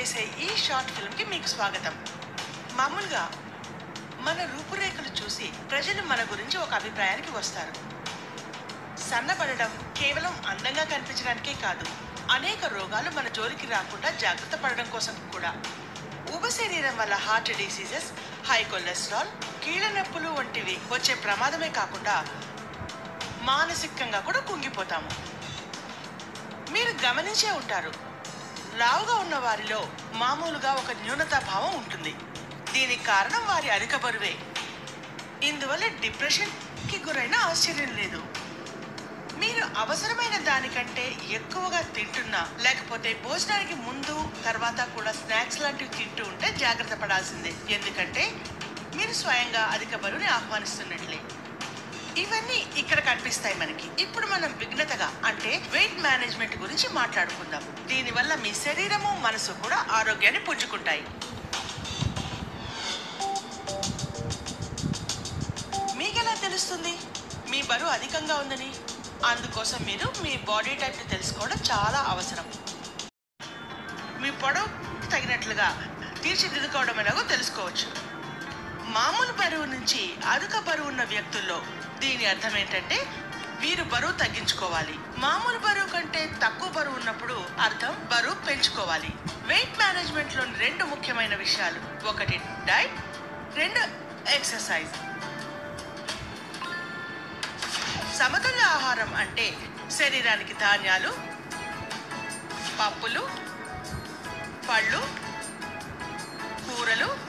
చేసే ఈ short film కి మీకు స్వాగతం మామూలుగా మన రూపురేఖలు చూసి ప్రజలు మన గురించి ఒక అభిప్రాయానికి వస్తారు సన్నబడడం కేవలం అందంగా కనిపించడానికే కాదు అనేక రోగాలు మన జోలికి రాకుండా జాగ్రత్త పడడం కోసం కూడా ఉబ శరీరం వల్ల హార్ట్ డిసీజెస్ హై కొలెస్ట్రాల్ కీళ్ళ నొప్పులు వంటివి వచ్చే ప్రమాదమే కాకుండా మానసికంగా కూడా కుంగిపోతాము మీరు గమనించే ఉంటారు లావుగా ఉన్న వారిలో మామూలుగా ఒక న్యూనతా భావం ఉంటుంది దీనికి కారణం వారి అధిక బరువే ఇందువల్ల డిప్రెషన్కి గురైన ఆశ్చర్యం లేదు మీరు అవసరమైన దానికంటే ఎక్కువగా తింటున్నా లేకపోతే భోజనానికి ముందు తర్వాత కూడా స్నాక్స్ లాంటివి తింటూ ఉంటే జాగ్రత్త పడాల్సిందే ఎందుకంటే మీరు స్వయంగా అధిక బరువుని ఆహ్వానిస్తున్నట్లే ఇవన్నీ ఇక్కడ కనిపిస్తాయి మనకి ఇప్పుడు మనం విఘ్నతగా అంటే వెయిట్ మేనేజ్మెంట్ గురించి మాట్లాడుకుందాం దీనివల్ల మీ శరీరము మనసు కూడా ఆరోగ్యాన్ని పుంజుకుంటాయి మీకెలా తెలుస్తుంది మీ బరువు అధికంగా ఉందని అందుకోసం మీరు మీ బాడీ టైప్ని తెలుసుకోవడం చాలా అవసరం మీ పొడవు తగినట్లుగా తీర్చిదిద్దుకోవడం ఎలాగో తెలుసుకోవచ్చు మామూలు బరువు నుంచి అధిక బరువు ఉన్న వ్యక్తుల్లో దీని అర్థం ఏంటంటే వీరు బరువు తగ్గించుకోవాలి మామూలు బరువు కంటే తక్కువ బరువు ఉన్నప్పుడు అర్థం బరువు పెంచుకోవాలి వెయిట్ మేనేజ్మెంట్ లోని రెండు ముఖ్యమైన విషయాలు ఒకటి డైట్ రెండు ఎక్సర్సైజ్ సమతుల్య ఆహారం అంటే శరీరానికి ధాన్యాలు పప్పులు పళ్ళు కూరలు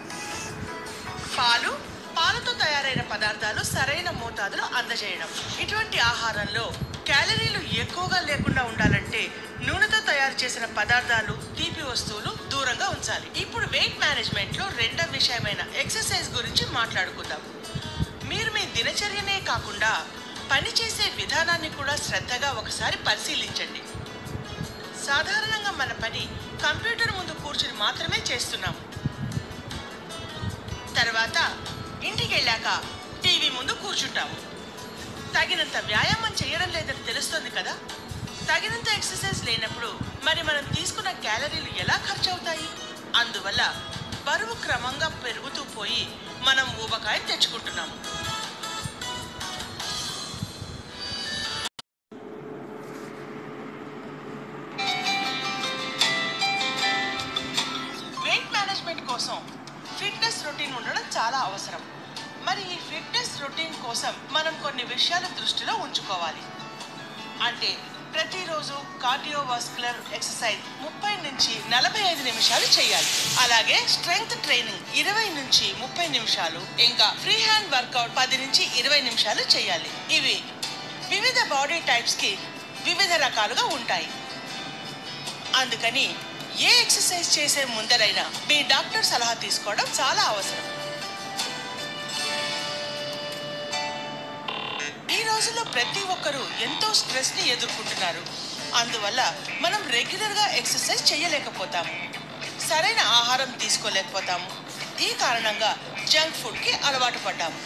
పాలు పాలతో తయారైన పదార్థాలు సరైన మోతాదులో అందజేయడం ఇటువంటి ఆహారంలో క్యాలరీలు ఎక్కువగా లేకుండా ఉండాలంటే నూనెతో తయారు చేసిన పదార్థాలు తీపి వస్తువులు దూరంగా ఉంచాలి ఇప్పుడు వెయిట్ మేనేజ్మెంట్ లో రెండవ విషయమైన ఎక్సర్సైజ్ గురించి మాట్లాడుకుందాం మీరు మీ దినచర్యనే కాకుండా పనిచేసే విధానాన్ని కూడా శ్రద్ధగా ఒకసారి పరిశీలించండి సాధారణంగా మన పని కంప్యూటర్ ముందు కూర్చుని మాత్రమే చేస్తున్నాం తర్వాత ఇంటికి వెళ్ళాక టీవీ ముందు కూర్చుంటాము తగినంత వ్యాయామం చేయడం లేదని తెలుస్తుంది కదా తగినంత ఎక్సర్సైజ్ లేనప్పుడు మరి మనం తీసుకున్న క్యాలరీలు ఎలా ఖర్చు అవుతాయి అందువల్ల బరువు క్రమంగా పెరుగుతూ పోయి మనం ఊబకాయ తెచ్చుకుంటున్నాము వెయిట్ మేనేజ్మెంట్ కోసం ఫిట్నెస్ రొటీన్ ఉండడం చాలా అవసరం మరి ఈ ఫిట్నెస్ రొటీన్ కోసం మనం కొన్ని విషయాలు దృష్టిలో ఉంచుకోవాలి అంటే ప్రతిరోజు కార్డియోవాస్కులర్ ఎక్సర్సైజ్ ముప్పై నుంచి నలభై ఐదు నిమిషాలు చేయాలి అలాగే స్ట్రెంగ్త్ ట్రైనింగ్ ఇరవై నుంచి ముప్పై నిమిషాలు ఇంకా ఫ్రీ హ్యాండ్ వర్కౌట్ పది నుంచి ఇరవై నిమిషాలు చేయాలి ఇవి వివిధ బాడీ టైప్స్ కి వివిధ రకాలుగా ఉంటాయి అందుకని ఏ ఎక్సర్సైజ్ చేసే ముందరైనా మీ డాక్టర్ సలహా తీసుకోవడం చాలా అవసరం ఈ రోజుల్లో ప్రతి ఒక్కరూ ఎంతో స్ట్రెస్ ని ఎదుర్కొంటున్నారు అందువల్ల మనం రెగ్యులర్ గా ఎక్సర్సైజ్ చేయలేకపోతాము సరైన ఆహారం తీసుకోలేకపోతాము ఈ కారణంగా జంక్ ఫుడ్ కి అలవాటు పడ్డాము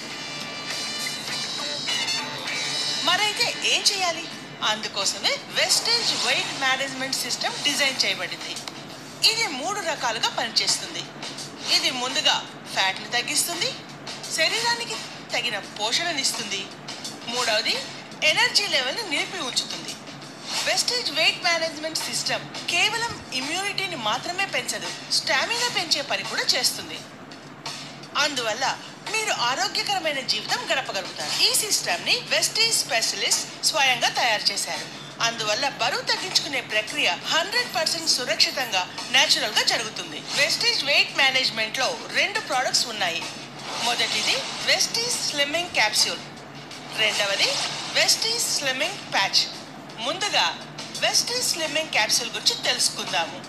మరైతే ఏం చేయాలి అందుకోసమే Vestige weight management system design చేయబడింది ఇది మూడు రకాలుగా పనిచేస్తుంది ఇది ముందుగా ఫ్యాట్ని తగ్గిస్తుంది శరీరానికి తగిన పోషణనిస్తుంది మూడవది ఎనర్జీ లెవెల్ని నిలిపి ఉంచుతుంది వెస్టేజ్ వెయిట్ మేనేజ్మెంట్ సిస్టమ్ కేవలం ఇమ్యూనిటీని మాత్రమే పెంచదు స్టామినా పెంచే పని కూడా చేస్తుంది అందువల్ల మీరు ఆరోగ్యకరమైన జీవితం గడపగలుగుతారు ఈ సిస్టమ్ ని వెస్టీజ్ స్పెషలిస్ట్ స్వయంగా తయారు చేశారు అందువల్ల బరువు తగ్గించుకునే ప్రక్రియ హండ్రెడ్ పర్సెంట్ సురక్షితంగా నేచురల్ గా జరుగుతుంది వెస్టీజ్ వెయిట్ మేనేజ్మెంట్ లో రెండు ప్రోడక్ట్స్ ఉన్నాయి మొదటిది వెస్టీజ్ స్లిమ్మింగ్ క్యాప్సూల్ రెండవది వెస్టీజ్ స్లిమ్మింగ్ ప్యాచ్ ముందుగా వెస్టీజ్ స్లిమ్మింగ్ క్యాప్సూల్ గురించి తెలుసుకుందాము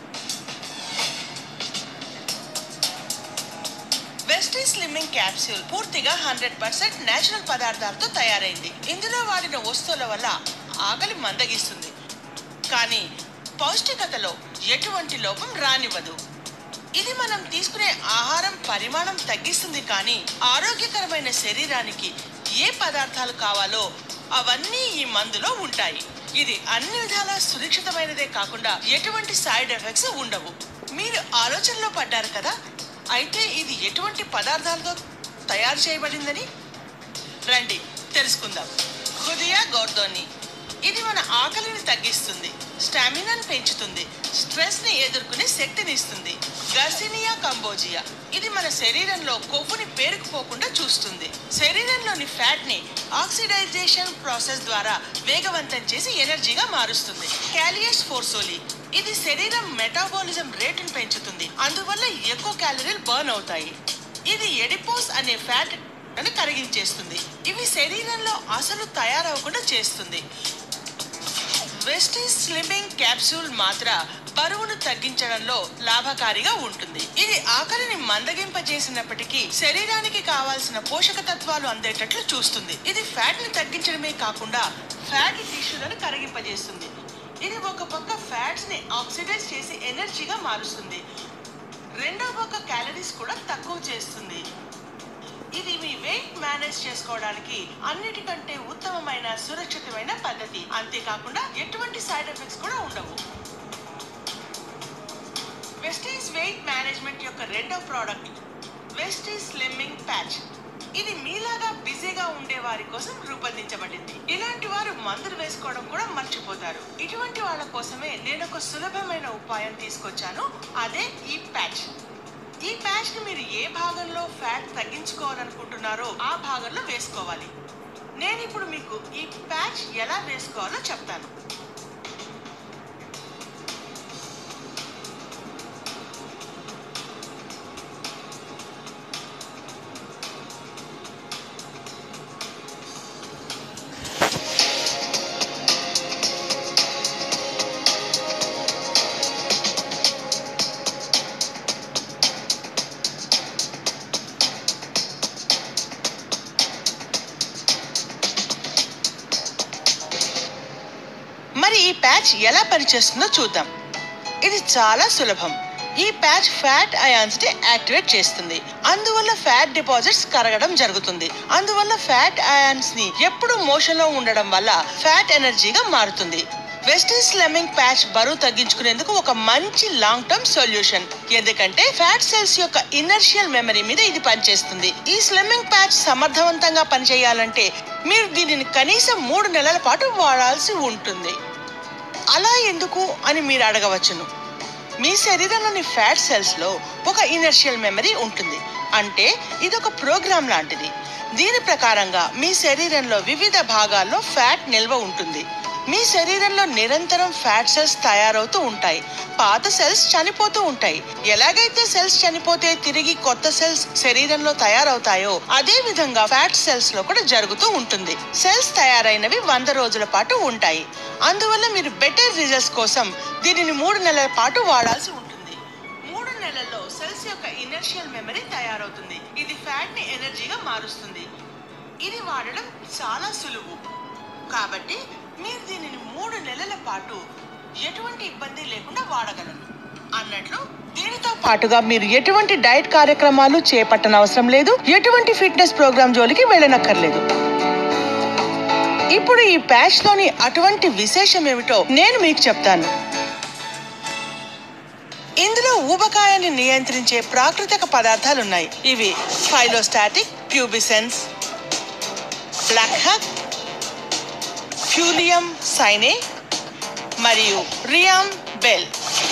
వెస్టీ స్లిమ్మింగ్ క్యాప్సూల్ పూర్తిగా హండ్రెడ్ పర్సెంట్ నేచురల్ పదార్థాలతో తయారైంది ఇందులో వాడిన వస్తువుల వల్ల ఆకలి మందగిస్తుంది కానీ పౌష్టికతలో ఎటువంటి లోపం రానివ్వదు ఇది మనం తీసుకునే ఆహారం పరిమాణం తగ్గిస్తుంది కానీ ఆరోగ్యకరమైన శరీరానికి ఏ పదార్థాలు కావాలో అవన్నీ ఈ మందులో ఉంటాయి ఇది అన్ని విధాలా సురక్షితమైనదే కాకుండా ఎటువంటి సైడ్ ఎఫెక్ట్స్ ఉండవు మీరు ఆలోచనలో పడ్డారు కదా అయితే ఇది ఎటువంటి పదార్థాలతో తయారు చేయబడిందని రండి తెలుసుకుందాం హృదయ గోర్దోని ఇది మన ఆకలిని తగ్గిస్తుంది స్టామినాను పెంచుతుంది స్ట్రెస్ ని ఎదుర్కొనే శక్తిని ఇస్తుంది గర్సినియా కంబోజియా ఇది మన శరీరంలో కొవ్వుని పేరుకుపోకుండా చూస్తుంది శరీరంలోని ఫ్యాట్ ని ఆక్సిడైజేషన్ ప్రాసెస్ ద్వారా వేగవంతం చేసి ఎనర్జీగా మారుస్తుంది క్యాలియస్ ఫోర్సోలి ఇది శరీరం మెటాబాలిజం రేటును పెంచుతుంది అందువల్ల ఎక్కువ క్యాలరీలు బర్న్ అవుతాయి ఇది ఎడిపోస్ అనే ఫ్యాట్ అని కరిగించేస్తుంది ఇవి శరీరంలో అసలు తయారవకుండా చేస్తుంది వెస్టీస్ స్లిమ్మింగ్ క్యాప్సూల్ మాత్ర బరువును తగ్గించడంలో లాభకారిగా ఉంటుంది ఇది ఆకలిని మందగింపజేసినప్పటికీ శరీరానికి కావాల్సిన పోషక తత్వాలు అందేటట్లు చూస్తుంది ఇది ఫ్యాట్ ని తగ్గించడమే కాకుండా ఫ్యాట్ టిష్యూలను కరిగింపజేస్తుంది ఇది ఒక పక్క ఫ్యాట్స్ ని ఆక్సిడైజ్ చేసి ఎనర్జీగా మారుస్తుంది రెండో పక్క క్యాలరీస్ కూడా తక్కువ చేస్తుంది ఇది మీ వెయిట్ మేనేజ్ చేసుకోవడానికి అన్నిటికంటే ఉత్తమమైన సురక్షితమైన పద్ధతి అంతేకాకుండా ఎటువంటి సైడ్ ఎఫెక్ట్స్ కూడా ఉండవు వెస్టీస్ వెయిట్ మేనేజ్మెంట్ యొక్క రెండో ప్రోడక్ట్ వెస్టీస్ స్లిమ్మింగ్ ప్యాచ్ ఇది మీలాగా బిజీగా ఉండే వారి కోసం రూపొందించబడింది ఇలాంటి వారు మందులు వేసుకోవడం కూడా మర్చిపోతారు ఇటువంటి వాళ్ళ కోసమే నేను ఒక సులభమైన ఉపాయం తీసుకొచ్చాను అదే ఈ ప్యాచ్ ఈ ప్యాచ్ ని మీరు ఏ భాగంలో ఫ్యాట్ తగ్గించుకోవాలనుకుంటున్నారో ఆ భాగంలో వేసుకోవాలి నేను ఇప్పుడు మీకు ఈ ప్యాచ్ ఎలా వేసుకోవాలో చెప్తాను మరి ఈ ప్యాచ్ ఎలా పనిచేస్తుందో చూద్దాం ఇది చాలా సులభం ఈ ప్యాచ్ ఫ్యాట్ అయాన్స్ ని యాక్టివేట్ చేస్తుంది అందువల్ల ఫ్యాట్ డిపాజిట్స్ కరగడం జరుగుతుంది అందువల్ల ఫ్యాట్ అయాన్స్ ని ఎప్పుడు మోషన్ లో ఉండడం వల్ల ఫ్యాట్ ఎనర్జీగా మారుతుంది వెస్టిన్ స్లెమింగ్ ప్యాచ్ బరువు తగ్గించుకునేందుకు ఒక మంచి లాంగ్ టర్మ్ సొల్యూషన్ ఎందుకంటే ఫ్యాట్ సెల్స్ యొక్క ఇనర్షియల్ మెమరీ మీద ఇది పనిచేస్తుంది ఈ స్లిమ్మింగ్ ప్యాచ్ సమర్థవంతంగా పనిచేయాలంటే మీరు దీనిని కనీసం మూడు నెలల పాటు వాడాల్సి ఉంటుంది అలా ఎందుకు అని మీరు అడగవచ్చును మీ శరీరంలోని ఫ్యాట్ సెల్స్ లో ఒక ఇనర్షియల్ మెమరీ ఉంటుంది అంటే ఇది ఒక ప్రోగ్రామ్ లాంటిది దీని ప్రకారంగా మీ శరీరంలో వివిధ భాగాల్లో ఫ్యాట్ నిల్వ ఉంటుంది మీ శరీరంలో నిరంతరం ఫ్యాట్ సెల్స్ తయారవుతూ ఉంటాయి పాత సెల్స్ చనిపోతూ ఉంటాయి ఎలాగైతే సెల్స్ చనిపోతే తిరిగి కొత్త సెల్స్ శరీరంలో తయారవుతాయో అదే విధంగా ఫ్యాట్ సెల్స్ లో కూడా జరుగుతూ ఉంటుంది సెల్స్ తయారైనవి వంద రోజుల పాటు ఉంటాయి అందువల్ల మీరు బెటర్ రిజల్ట్స్ కోసం దీనిని మూడు నెలల పాటు వాడాల్సి ఉంటుంది మూడు నెలల్లో సెల్స్ యొక్క ఇనర్షియల్ మెమరీ తయారవుతుంది ఇది ఫ్యాట్ ని ఎనర్జీగా మారుస్తుంది ఇది వాడడం చాలా సులువు కాబట్టి మీరు దీనిని మూడు నెలల పాటు ఎటువంటి ఇబ్బంది లేకుండా వాడగలరు అన్నట్లు దీనితో పాటుగా మీరు ఎటువంటి డైట్ కార్యక్రమాలు చేపట్టనవసరం లేదు ఎటువంటి ఫిట్నెస్ ప్రోగ్రామ్ జోలికి వెళ్ళనక్కర్లేదు ఇప్పుడు ఈ ప్యాచ్ లోని అటువంటి విశేషం ఏమిటో నేను మీకు చెప్తాను ఇందులో ఊబకాయాన్ని నియంత్రించే ప్రాకృతిక పదార్థాలు ఉన్నాయి ఇవి ఫైలోస్టాటిక్ ప్యూబిసెన్స్ బ్లాక్ హక్ ఫ్యూలియం సైనే మరియు రియామ్ బెల్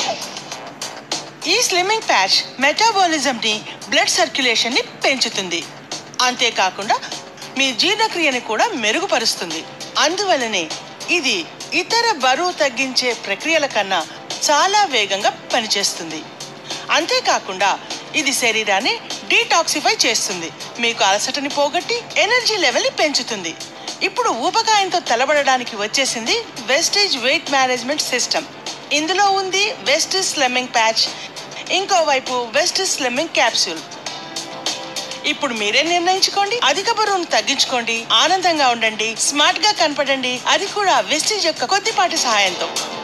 ఈ స్లిమ్మింగ్ ప్యాచ్ మెటాబాలిజం ని బ్లడ్ సర్క్యులేషన్ ని పెంచుతుంది అంతేకాకుండా మీ జీర్ణక్రియని కూడా మెరుగుపరుస్తుంది అందువలనే ఇది ఇతర బరువు తగ్గించే ప్రక్రియల కన్నా చాలా వేగంగా పనిచేస్తుంది అంతేకాకుండా ఇది శరీరాన్ని డీటాక్సిఫై చేస్తుంది మీకు అలసటని పోగొట్టి ఎనర్జీ లెవెల్ని పెంచుతుంది ఇప్పుడు ఊబకాయంతో తలబడడానికి వచ్చేసింది వెస్టేజ్ వెయిట్ మేనేజ్మెంట్ సిస్టమ్ ఇందులో ఉంది వెస్టేజ్ స్లెమ్మింగ్ ప్యాచ్ ఇంకోవైపు వెస్టేజ్ స్లెమ్మింగ్ క్యాప్సూల్ ఇప్పుడు మీరే నిర్ణయించుకోండి అధిక బరువును తగ్గించుకోండి ఆనందంగా ఉండండి స్మార్ట్ గా కనపడండి అది కూడా వెస్టేజ్ యొక్క కొద్దిపాటి సహాయంతో